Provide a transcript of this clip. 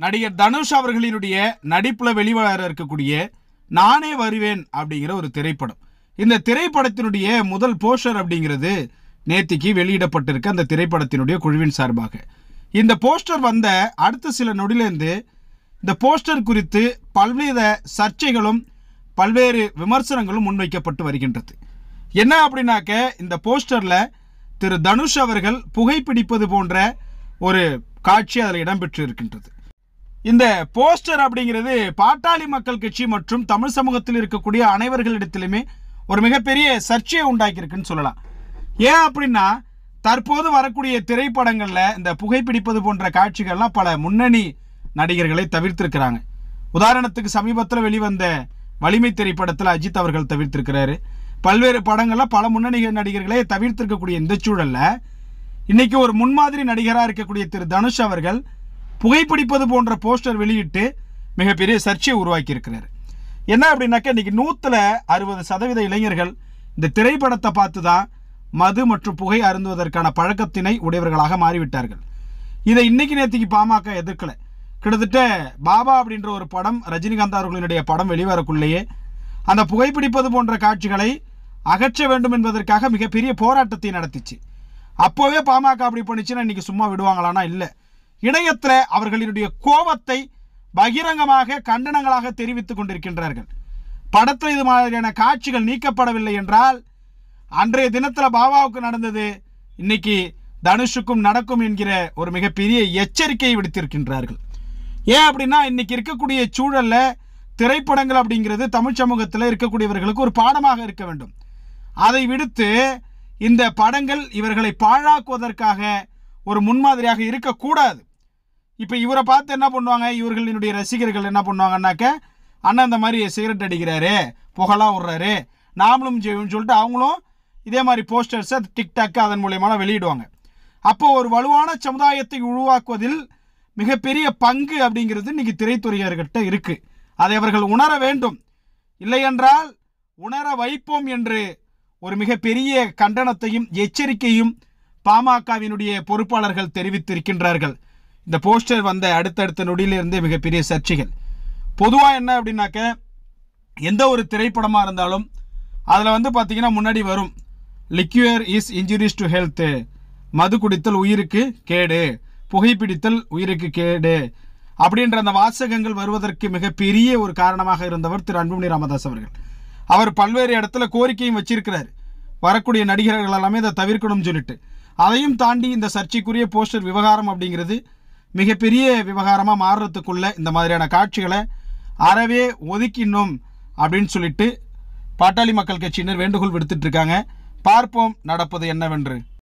நடிகர் தனுஷ் அவர்களினுடைய நடிப்புல வெளிவர இருக்கக்கூடிய நானே வருவேன் அப்படிங்கிற ஒரு திரைப்படம் இந்த திரைப்படத்தினுடைய முதல் போஸ்டர் அப்படிங்கிறது நேத்திக்கு வெளியிடப்பட்டிருக்கு அந்த திரைப்படத்தினுடைய குழுவின் சார்பாக இந்த போஸ்டர் வந்த அடுத்த சில நொடியிலேருந்து இந்த போஸ்டர் குறித்து பல்வேறு சர்ச்சைகளும் பல்வேறு விமர்சனங்களும் முன்வைக்கப்பட்டு வருகின்றது என்ன அப்படின்னாக்க இந்த போஸ்டர்ல திரு தனுஷ் அவர்கள் புகைப்பிடிப்பது போன்ற ஒரு காட்சி அதில் இடம்பெற்று இருக்கின்றது இந்த போஸ்டர் அப்படிங்கிறது பாட்டாளி மக்கள் கட்சி மற்றும் தமிழ் சமூகத்தில் இருக்கக்கூடிய அனைவர்களிடத்திலுமே ஒரு மிகப்பெரிய சர்ச்சையை உண்டாக்கியிருக்குன்னு சொல்லலாம் ஏன் அப்படின்னா தற்போது வரக்கூடிய திரைப்படங்கள்ல இந்த புகைப்பிடிப்பது போன்ற காட்சிகள்லாம் பல முன்னணி நடிகர்களை தவிர்த்திருக்கிறாங்க உதாரணத்துக்கு சமீபத்தில் வெளிவந்த வலிமை திரைப்படத்தில் அஜித் அவர்கள் தவிர்த்திருக்கிறாரு பல்வேறு படங்கள்ல பல முன்னணி நடிகர்களை தவிர்த்திருக்கக்கூடிய இந்த சூழல்ல இன்னைக்கு ஒரு முன்மாதிரி நடிகராக இருக்கக்கூடிய திரு தனுஷ் அவர்கள் புகைப்பிடிப்பது போன்ற போஸ்டர் வெளியிட்டு மிகப்பெரிய சர்ச்சையை உருவாக்கி இருக்கிறார் என்ன அப்படின்னாக்க இன்னைக்கு நூத்துல அறுபது சதவீத இளைஞர்கள் இந்த திரைப்படத்தை பார்த்து தான் மது மற்றும் புகை அருந்துவதற்கான பழக்கத்தினை உடையவர்களாக மாறிவிட்டார்கள் இதை இன்னைக்கு நேற்றுக்கு பாமக எதிர்க்கல கிட்டத்தட்ட பாபா அப்படின்ற ஒரு படம் ரஜினிகாந்த் அவர்களினுடைய படம் வெளிவரக்குள்ளேயே அந்த புகைப்பிடிப்பது போன்ற காட்சிகளை அகற்ற வேண்டும் என்பதற்காக மிகப்பெரிய போராட்டத்தை நடத்திச்சு அப்போவே பாமக அப்படி பண்ணுச்சுன்னா இன்னைக்கு சும்மா விடுவாங்களானா இல்லை இணையத்தில் அவர்களினுடைய கோபத்தை பகிரங்கமாக கண்டனங்களாக தெரிவித்துக் கொண்டிருக்கின்றார்கள் படத்தில் இது மாதிரியான காட்சிகள் நீக்கப்படவில்லை என்றால் அன்றைய தினத்தில் பாபாவுக்கு நடந்தது இன்னைக்கு தனுஷுக்கும் நடக்கும் என்கிற ஒரு மிகப்பெரிய எச்சரிக்கையை விடுத்திருக்கின்றார்கள் ஏன் அப்படின்னா இன்னைக்கு இருக்கக்கூடிய சூழல்ல திரைப்படங்கள் அப்படிங்கிறது தமிழ் சமூகத்தில் இருக்கக்கூடியவர்களுக்கு ஒரு பாடமாக இருக்க வேண்டும் அதை விடுத்து இந்த படங்கள் இவர்களை பாழாக்குவதற்காக ஒரு முன்மாதிரியாக இருக்கக்கூடாது இப்போ இவரை பார்த்து என்ன பண்ணுவாங்க இவர்களினுடைய ரசிகர்கள் என்ன பண்ணுவாங்கன்னாக்க அண்ணன் இந்த மாதிரி சிகரெட் அடிக்கிறாரு புகழாக விடுறாரு நாமளும் செய்வோம்னு சொல்லிட்டு அவங்களும் இதே மாதிரி போஸ்டர்ஸை டிக்டாக் அதன் மூலியமாக வெளியிடுவாங்க அப்போ ஒரு வலுவான சமுதாயத்தை உருவாக்குவதில் மிகப்பெரிய பங்கு அப்படிங்கிறது இன்னைக்கு திரைத்துறையர்கிட்ட இருக்கு அதை அவர்கள் உணர வேண்டும் இல்லையென்றால் உணர வைப்போம் என்று ஒரு மிகப்பெரிய கண்டனத்தையும் எச்சரிக்கையும் பாமகவினுடைய பொறுப்பாளர்கள் தெரிவித்திருக்கின்றார்கள் இந்த போஸ்டர் வந்த அடுத்தடுத்த நொடியிலிருந்தே மிகப்பெரிய சர்ச்சைகள் பொதுவாக என்ன அப்படின்னாக்க எந்த ஒரு திரைப்படமாக இருந்தாலும் அதில் வந்து பார்த்தீங்கன்னா முன்னாடி வரும் liquor is injurious to health மது குடித்தல் உயிருக்கு கேடு புகைப்பிடித்தல் உயிருக்கு கேடு அப்படின்ற அந்த வாசகங்கள் வருவதற்கு மிகப்பெரிய ஒரு காரணமாக இருந்தவர் திரு அன்புமணி ராமதாஸ் அவர்கள் அவர் பல்வேறு இடத்துல கோரிக்கையும் வச்சிருக்கிறார் வரக்கூடிய நடிகர்கள் எல்லாமே இதை தவிர்க்கணும்னு சொல்லிட்டு அதையும் தாண்டி இந்த சர்ச்சைக்குரிய போஸ்டர் விவகாரம் அப்படிங்கிறது மிகப்பெரிய விவகாரமாக மாறுறதுக்குள்ள இந்த மாதிரியான காட்சிகளை அறவே ஒதுக்கிடணும் அப்படின்னு சொல்லிட்டு பாட்டாளி மக்கள் கட்சியினர் வேண்டுகோள் விடுத்துட்டு இருக்காங்க பார்ப்போம் நடப்பது என்னவென்று